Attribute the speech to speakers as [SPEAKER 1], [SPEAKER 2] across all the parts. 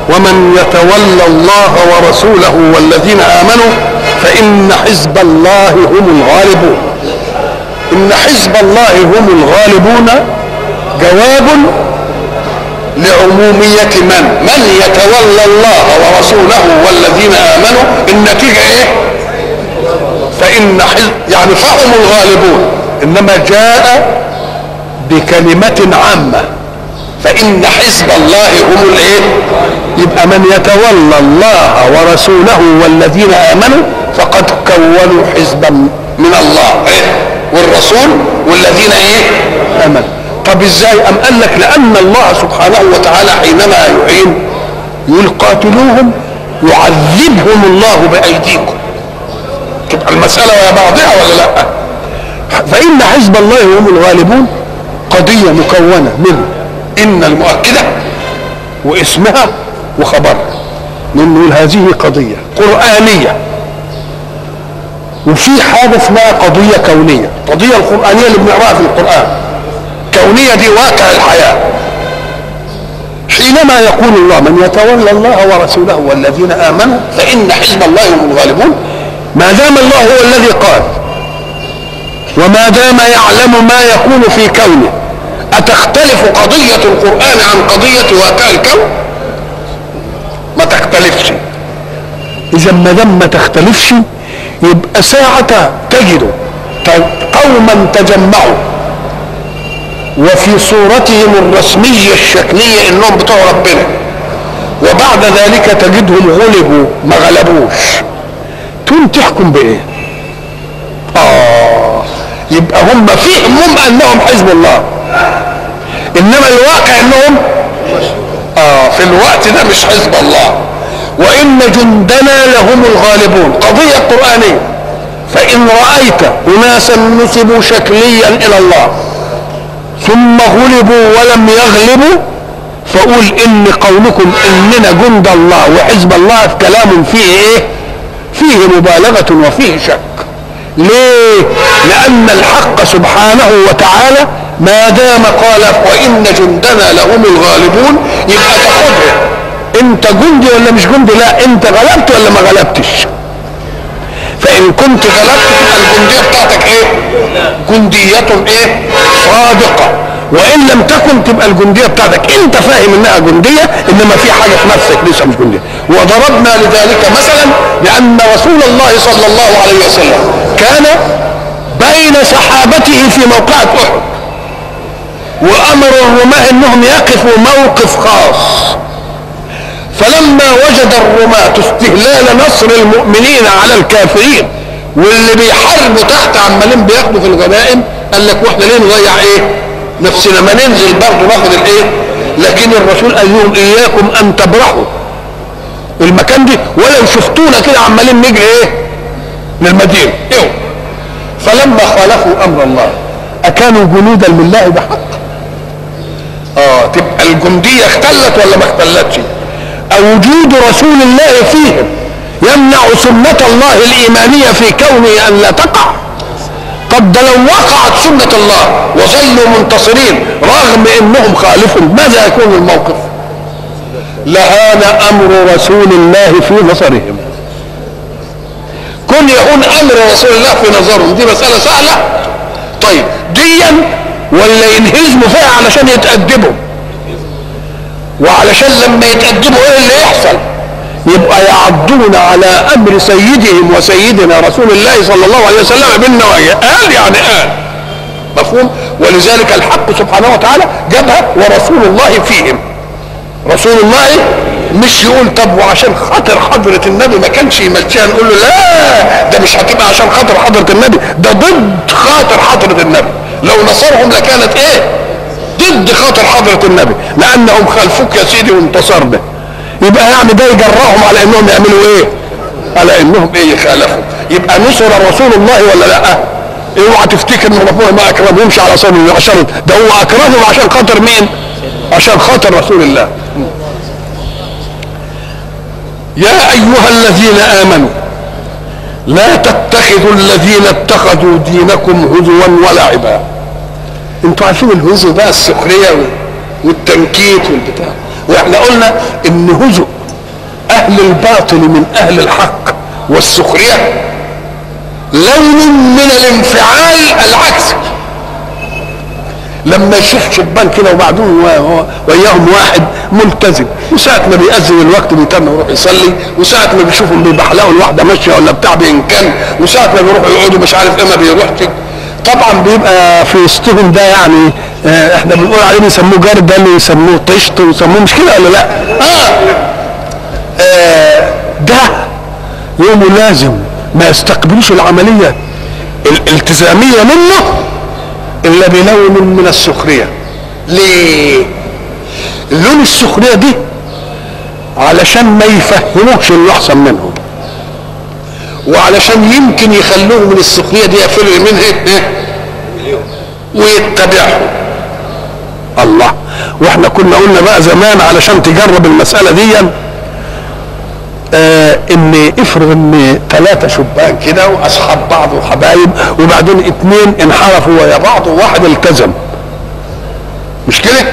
[SPEAKER 1] ومن يتولى الله ورسوله والذين امنوا فان حزب الله هم الغالبون ان حزب الله هم الغالبون جواب لعمومية من من يتولى الله ورسوله والذين آمنوا النتيجة ايه فإن حزب يعني فهم الغالبون إنما جاء بكلمة عامة فإن حزب الله هم الايه يبقى من يتولى الله ورسوله والذين آمنوا فقد كونوا حزبا من الله إيه؟ والرسول والذين ايه آمنوا طب ازاي ام قال لك لان الله سبحانه وتعالى حينما يعين يقول قاتلوهم يعذبهم الله بايديكم تبقى المساله ويا بعضها ولا لا فان حزب الله هم الغالبون قضيه مكونه من ان المؤكده واسمها وخبرها نقول هذه قضيه قرانيه وفي حاجه اسمها قضيه كونيه القضيه القرانيه اللي بنقراها في القران كونية دي واقع الحياة حينما يقول الله من يتولى الله ورسوله والذين آمنوا فإن حزب الله هم الغالبون ما دام الله هو الذي قال وما دام يعلم ما يكون في كونه أتختلف قضية القرآن عن قضية واقع الكون ما تختلفش إذا ما دام ما تختلفش يبقى ساعة تجد قوما تجمعوا وفي صورتهم الرسمية الشكلية انهم بتوع ربنا وبعد ذلك تجدهم غلبوا ما غلبوش تقوم تحكم بايه اه يبقى هم فهمهم انهم حزب الله انما الواقع انهم اه في الوقت ده مش حزب الله وان جندنا لهم الغالبون قضية قرآنية فان رأيت اناسا نسبوا شكليا الى الله ثم غلبوا ولم يغلبوا فقول ان قولكم اننا جند الله وحزب الله كلام فيه ايه فيه مبالغة وفيه شك ليه لان الحق سبحانه وتعالى ما دام قال وان جندنا لهم الغالبون يبقى تاخدها انت جندي ولا مش جندي لا انت غلبت ولا ما غلبتش فان كنت غلبت تبقى الجنديه بتاعتك ايه جنديه ايه صادقه وان لم تكن تبقى الجنديه بتاعتك انت فاهم انها جنديه انما في حاجه في نفسك لسه مش جنديه وضربنا لذلك مثلا لان رسول الله صلى الله عليه وسلم كان بين صحابته في موقعة احد وامر الرماة انهم يقفوا موقف خاص فلما وجد الرماة استهلال نصر المؤمنين على الكافرين واللي بيحاربوا تحت عمالين بياخدوا في الغنائم قال لك واحنا ليه نضيع ايه نفسنا ما ننزل برضه ناخد الايه لكن الرسول قال لهم اياكم ان تبرحوا المكان دي ولو شفتونا كده عمالين نجري ايه للمدينه ايه فلما خالفوا امر الله اكانوا جنودا لله بحق اه تبقى الجنديه اختلت ولا ما اختلتش وجود رسول الله فيهم يمنع سنة الله الإيمانية في كونه أن لا تقع قد لو وقعت سنة الله وظلوا منتصرين رغم أنهم خالفوا ماذا يكون الموقف لهان أمر رسول الله في نظرهم كن يهون أمر رسول الله في نظرهم دي مسألة سهلة طيب ديا ولا ينهزموا فيها علشان يتأدبوا وعلشان لما يتقدموا ايه اللي يحصل يبقى يعضون على امر سيدهم وسيدنا رسول الله صلى الله عليه وسلم بالنوايا قال يعني قال مفهوم ولذلك الحق سبحانه وتعالى جابها ورسول الله فيهم رسول الله مش يقول طب وعشان خاطر حضرة النبي ما كانش يمشيها نقول له لا ده مش هتبقى عشان خاطر حضرة النبي ده ضد خاطر حضرة النبي لو نصرهم لكانت ايه ضد خاطر حضرة النبي لأنهم خالفوك يا سيدي وانتصرنا يبقى يعني ده يجرهم على انهم يعملوا ايه على انهم ايه يخالفوا يبقى نصر رسول الله ولا لا اوعى تفتكر ان ربنا ما اكرمهمش على صدر عشان ده هو اكرمهم عشان خاطر مين عشان خاطر رسول الله يا ايها الذين امنوا لا تتخذوا الذين اتخذوا دينكم هزوا ولعبا انتوا عارفين الهزو بقى السخريه والتنكيت والبتاع واحنا قلنا ان هزو اهل الباطل من اهل الحق والسخريه لون من الانفعال العكسي لما يشوف شبان كده وبعدهم وياهم واحد ملتزم وساعة ما بيأذن الوقت بيتم يروح يصلي وساعة ما بيشوفهم بيبحلقوا الواحدة ماشية ولا بتاع بإمكان وساعة ما بيروحوا يقعدوا مش عارف ايه ما بيروحش طبعا بيبقى في وسطهم ده يعني اه احنا بنقول عليه بيسموه جردل ويسموه طشت ويسموه مش كده ولا لا؟ اه, آه ده يومه لازم ما يستقبلوش العملية الالتزامية منه إلا بلون من السخرية ليه لون السخرية دي علشان ما يفهموش اللي أحسن منهم وعلشان يمكن يخلوه من السخرية دي يفر منها ويتبعهم الله واحنا كنا قلنا بقى زمان علشان تجرب المسألة دي آه ان افرض ان ثلاثة شبان كده واصحاب بعض وحبايب وبعدين اتنين انحرفوا ويا بعض وواحد التزم مش كده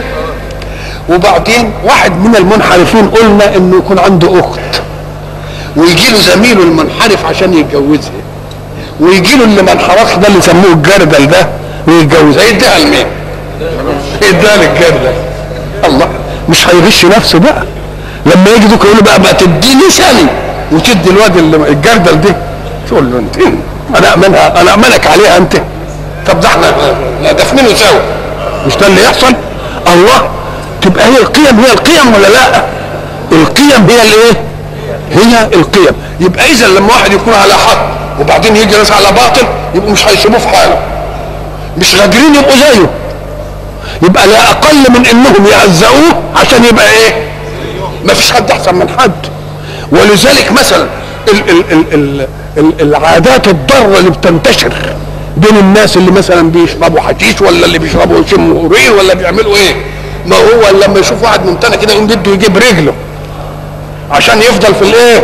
[SPEAKER 1] وبعدين واحد من المنحرفين قلنا انه يكون عنده اخت ويجي له زميله المنحرف عشان يتجوزها ويجي له اللي ما انحرفش ده اللي سموه الجردل ده ويتجوزها يديها لمين؟ يديها للجردل الله مش هيغش نفسه بقى لما يجي دوك يقول له بقى ما تديني ثاني وتدي الواد اللي الجردل دي تقول له انت انا امنها انا امنك عليها انت طب ده احنا دفنينه سوا مش ده اللي يحصل الله تبقى هي القيم هي القيم ولا لا القيم هي الايه هي القيم يبقى اذا لما واحد يكون على حق وبعدين يجي ناس على باطل يبقوا مش هيسيبوه في حاله مش قادرين يبقوا زيه يبقى لا اقل من انهم يعزقوه عشان يبقى ايه ما فيش حد احسن من حد ولذلك مثلا ال ال ال ال ال العادات الضاره اللي بتنتشر بين الناس اللي مثلا بيشربوا حشيش ولا اللي بيشربوا يشموا هورين ولا بيعملوا ايه ما هو لما يشوف واحد ممتنع كده يقوم بده يجيب رجله عشان يفضل في الايه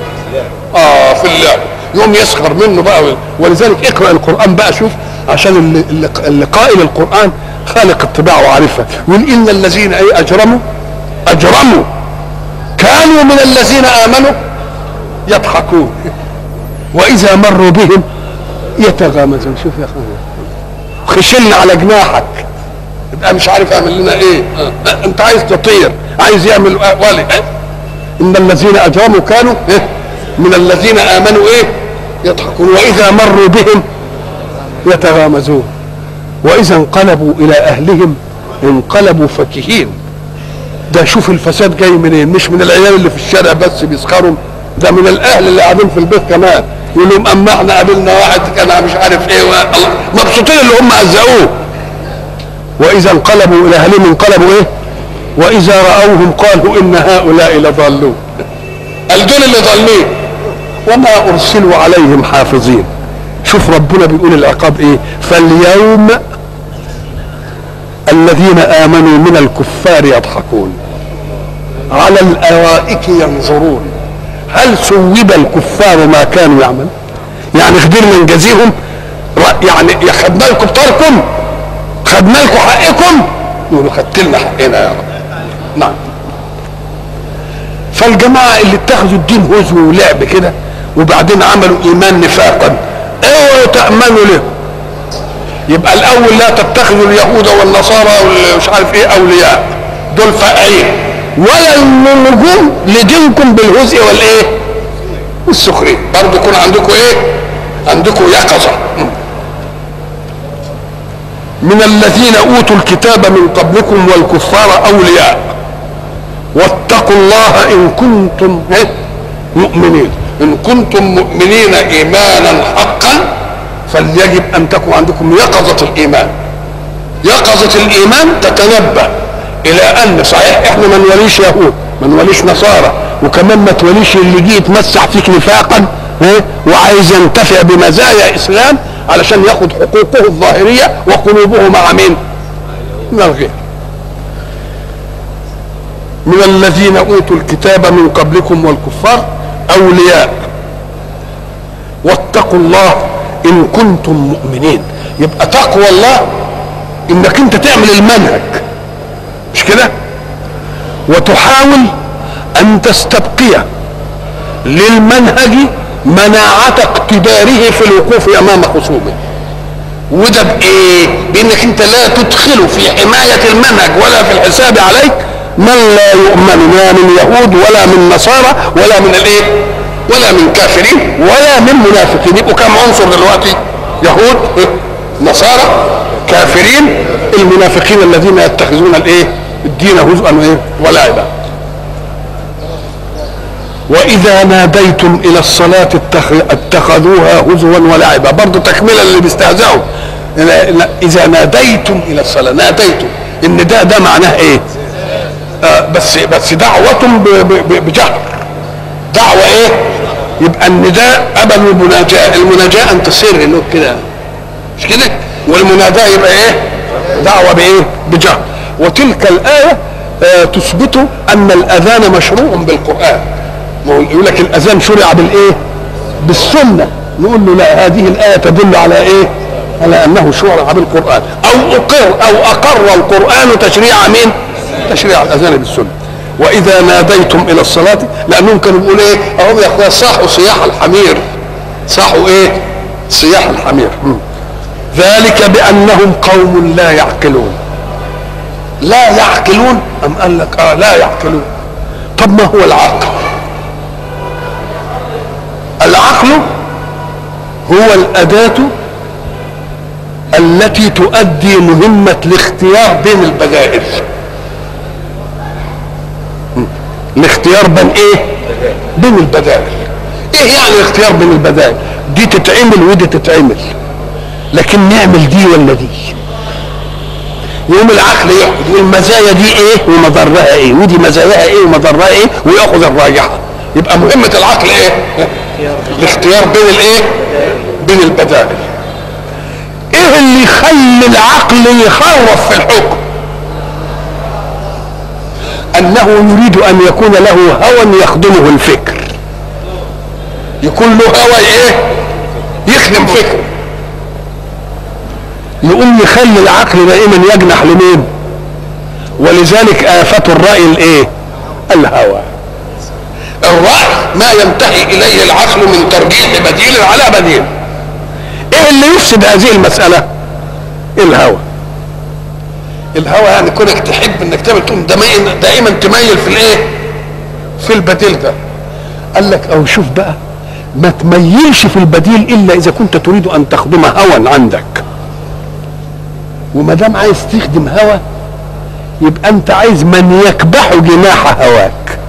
[SPEAKER 1] اه في اللعب يقوم يسخر منه بقى ولذلك اقرا القران بقى شوف عشان اللي, اللي قائل القران خالق الطباع وعارفها يقول ان الذين ايه اجرموا اجرموا كانوا من الذين امنوا يضحكون واذا مروا بهم يتغامزون شوف يا اخويا خشلنا على جناحك يبقى مش عارف اعمل لنا ايه أه. انت عايز تطير عايز يعمل ولي أه. ان الذين اجرموا كانوا إيه؟ من الذين امنوا ايه يضحكون واذا مروا بهم يتغامزون واذا انقلبوا الى اهلهم انقلبوا فكهين ده شوف الفساد جاي منين مش من العيال اللي في الشارع بس بيسخروا ده من الاهل اللي قاعدين في البيت كمان يقول لهم اما احنا قابلنا واحد كان مش عارف ايه مبسوطين اللي هم هزقوه واذا انقلبوا الى اهلهم انقلبوا ايه واذا راوهم قالوا ان هؤلاء لضالون قال دول اللي ضالين وما ارسلوا عليهم حافظين شوف ربنا بيقول العقاب ايه فاليوم الذين امنوا من الكفار يضحكون على الارائك ينظرون هل ثوب الكفار ما كانوا يعملون يعني قدرنا نجازيهم يعني خدنا لكم طاركم خدنا لكم حقكم يقولوا خدت لنا حقنا يا رب نعم فالجماعه اللي اتخذوا الدين هزو ولعب كده وبعدين عملوا ايمان نفاقا اوعوا تامنوا له يبقى الاول لا تتخذوا اليهود والنصارى ومش عارف ايه اولياء دول فقعين ولا النجوم لدينكم بالهزء والايه والسخريه برضه يكون عندكم ايه عندكم يقظه من الذين اوتوا الكتاب من قبلكم والكفار اولياء واتقوا الله ان كنتم مؤمنين ان كنتم مؤمنين ايمانا حقا فليجب ان تكون عندكم يقظه الايمان يقظه الايمان تتنبه الى ان صحيح احنا ما نوليش يهود ما نوليش نصارى وكمان ما توليش اللي جه يتمسح فيك نفاقا وعايز ينتفع بمزايا اسلام علشان ياخد حقوقه الظاهريه وقلوبه مع مين؟ من الغير من الذين اوتوا الكتاب من قبلكم والكفار اولياء واتقوا الله ان كنتم مؤمنين يبقى تقوى الله انك انت تعمل المنهج مش كده وتحاول ان تستبقي للمنهج مناعة اقتداره في الوقوف امام خصومه وده بايه بانك انت لا تدخل في حماية المنهج ولا في الحساب عليك من لا يؤمن لا من يهود ولا من نصارى ولا من الايه ولا من كافرين ولا من منافقين يبقوا كم عنصر دلوقتي يهود نصارى كافرين المنافقين الذين يتخذون الايه الدين هزءا وايه ولعبا واذا ناديتم الى الصلاه اتخذوها هزوا ولعبا برضه تكمله اللي بيستهزئوا اذا ناديتم الى الصلاه ناديتم النداء ده معناه ايه آه بس بس دعوه بجهر دعوه ايه يبقى النداء قبل المناجاه المناجاه ان تصير له كده مش كده والمناداه يبقى ايه دعوه بايه بجهر وتلك الايه آه تثبت ان الاذان مشروع بالقران يقول لك الاذان شرع بالايه بالسنه نقول له لا هذه الايه تدل على ايه على انه شرع بالقران او اقر او اقر القران تشريع مين تشريع الاذان بالسنه واذا ناديتم الى الصلاه لانهم كانوا بيقولوا ايه اهم يا اخويا صاحوا صياح الحمير صاحوا ايه صياح الحمير ذلك بانهم قوم لا يعقلون لا يعقلون ام قال لك اه لا يعقلون طب ما هو العقل العقل هو الأداة التي تؤدي مهمة الاختيار بين البدائل الاختيار بين ايه بين البدائل ايه يعني الاختيار بين البدائل دي تتعمل ودي تتعمل لكن نعمل دي ولا دي يقوم العقل ياخد المزايا دي ايه ومضرها ايه ودي مزاياها ايه ومضرها ايه وياخذ الراجحه يبقى مهمه العقل ايه الاختيار بين الايه بين البدائل ايه اللي يخلي العقل يخرف في الحكم انه يريد ان يكون له هوى يخدمه الفكر يكون له هوى ايه يخدم فكره يقوم يخلي العقل دائما يجنح لمين ولذلك آفة الرأي الايه الهوى الرأي ما ينتهي إليه العقل من ترجيح بديل على بديل ايه اللي يفسد هذه المسألة الهوى الهوى يعني كونك تحب انك تعمل تقوم دائما تميل في الايه في البديل ده قال لك او شوف بقى ما تميلش في البديل الا اذا كنت تريد ان تخدم هوى عندك وما دام عايز تخدم هوى يبقى انت عايز من يكبح جناح هواك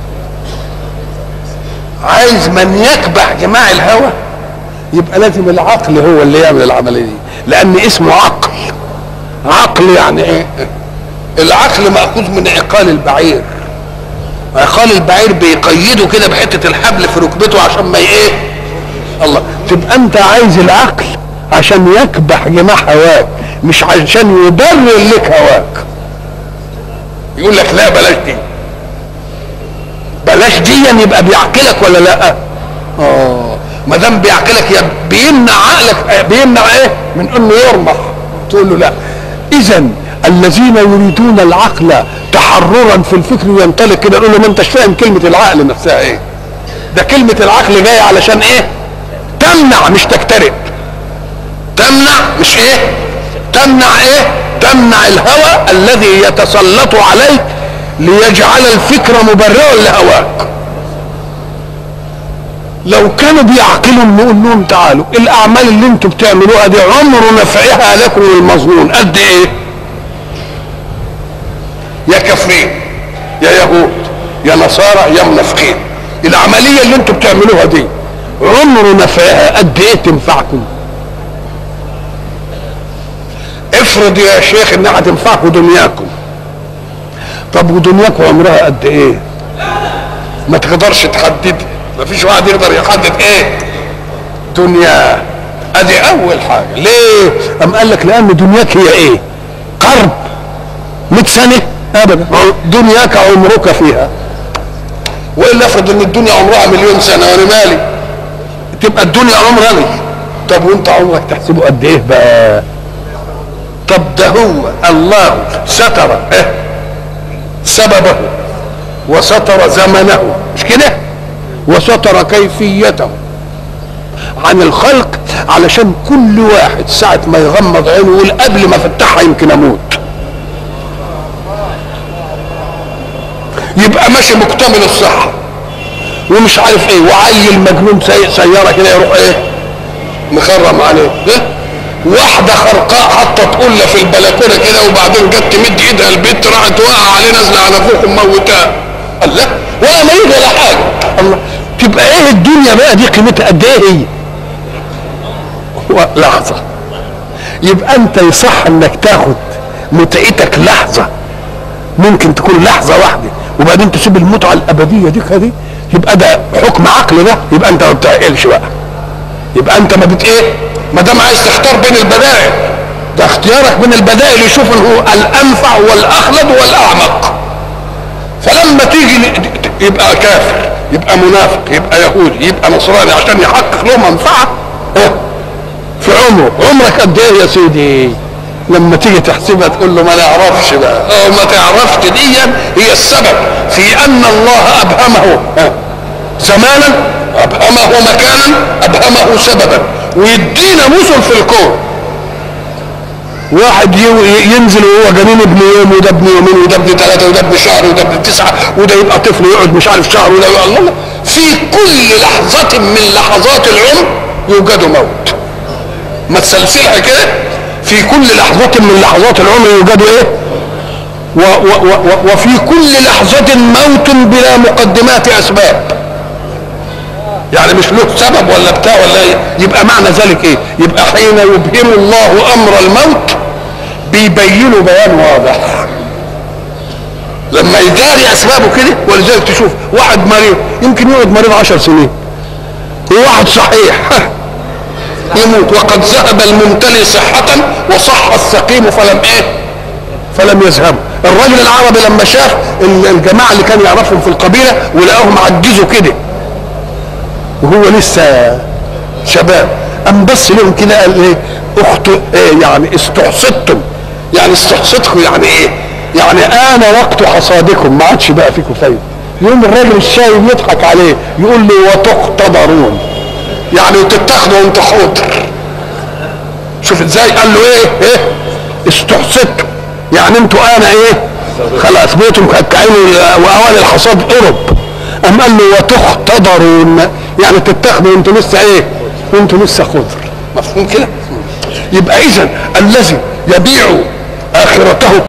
[SPEAKER 1] عايز من يكبح جماع الهوى يبقى لازم العقل هو اللي يعمل العمليه دي لان اسمه عقل عقل يعني ايه العقل ماخوذ من عقال البعير عقال البعير بيقيده كده بحته الحبل في ركبته عشان ما ايه الله تبقى انت عايز العقل عشان يكبح جماع هواك مش عشان يبرر لك هواك يقول لك لا بلاش دي بلاش دي يبقى بيعقلك ولا لا اه ما دام بيعقلك بيمنع عقلك بيمنع ايه من انه يرمح تقول له لا اذا الذين يريدون العقل تحررا في الفكر ينطلق كده يقول له ما انتش فاهم كلمه العقل نفسها ايه ده كلمه العقل جايه علشان ايه تمنع مش تكترئ تمنع مش ايه تمنع ايه تمنع الهوى الذي يتسلط عليك ليجعل الفكر مبررا لهواك لو كانوا بيعقلوا نقول لهم تعالوا الاعمال اللي انتم بتعملوها دي عمر نفعها لكم المظنون قد ايه يا كافرين يا يهود يا نصارى يا منافقين العمليه اللي انتم بتعملوها دي عمر نفعها قد ايه تنفعكم افرض يا شيخ انها هتنفعكم دنياكم طب ودنياكم عمرها قد ايه ما تقدرش تحدد ما فيش واحد يقدر يحدد ايه دنيا ادي اول حاجه ليه ام قال لك لان دنياك هي ايه قرب 100 سنه ابدا دنياك عمرك فيها والا افرض ان الدنيا عمرها مليون سنه وانا مالي تبقى الدنيا عمرني طب وانت عمرك تحسبه قد ايه بقى طب ده هو الله ستر إيه؟ سببه وستر زمنه مش كده وستر كيفيته عن الخلق علشان كل واحد ساعة ما يغمض عينه يقول قبل ما افتحها يمكن اموت يبقى ماشي مكتمل الصحة ومش عارف ايه وعيل مجنون سايق سيارة كده يروح ايه مخرم عليه إيه؟ واحدة خرقاء حتى تقول في البلكونة كده وبعدين جت تمد ايدها البيت راحت واقعة عليه نازلة على فوق وموتاه الله ولا مريض ولا حاجة الله تبقى ايه الدنيا بقى دي قيمتها قد ايه هي لحظة يبقى انت يصح انك تاخد متعتك لحظة ممكن تكون لحظة واحدة وبعدين تسيب المتعة الأبدية دي كده يبقى ده حكم عقل ده يبقى انت ما بتعقلش بقى يبقى انت ما بت ايه ما دام عايز تختار بين البدائل ده اختيارك بين البدائل يشوف هو الانفع والاخلد والاعمق فلما تيجي يبقى كافر يبقى منافق يبقى يهودي يبقى نصراني عشان يحقق له منفعه اه في عمره عمرك قد ايه يا سيدي لما تيجي تحسبها تقول له ما نعرفش بقى اه ما تعرفش دي هي السبب في ان الله ابهمه اه زمانا ابهمه مكانا ابهمه سببا ويدينا مثل في الكون واحد ينزل وهو جنين ابن يوم وده ابن يومين وده ابن ثلاثة وده ابن شهر وده ابن تسعة وده يبقى طفل يقعد مش عارف شهر وده يبقى الله في كل لحظة من لحظات العمر يوجد موت ما تسلسلها كده في كل لحظة من لحظات العمر يوجد ايه و و و وفي كل لحظة موت بلا مقدمات أسباب يعني مش له سبب ولا بتاع ولا ايه يبقى معنى ذلك ايه يبقى حين يبهم الله امر الموت بيبينه بيان واضح لما يداري اسبابه كده ولذلك تشوف واحد مريض يمكن يقعد مريض عشر سنين وواحد صحيح يموت وقد ذهب الممتلئ صحة وصح السقيم فلم ايه فلم يذهبوا الراجل العربي لما شاف الجماعة اللي كان يعرفهم في القبيلة ولقاهم عجزوا كده وهو لسه شباب أم بس لهم كده قال ايه اخت إيه يعني استحصدتم يعني استحصدكم يعني ايه يعني آن وقت حصادكم ما عادش بقى فيكم فايدة يقوم الراجل الشايب يضحك عليه يقول له وتقتدرون يعني تتاخدوا وانت حوضر شوف ازاي قال له ايه ايه استحصدتم يعني انتوا انا ايه خلاص بيتوا مكعكعين واوان الحصاد قرب أم قال له وتختضرون يعني تتاخدوا وانتوا لسه ايه وانتوا لسه خضر مفهوم كده يبقى اذا الذي يبيع اخرته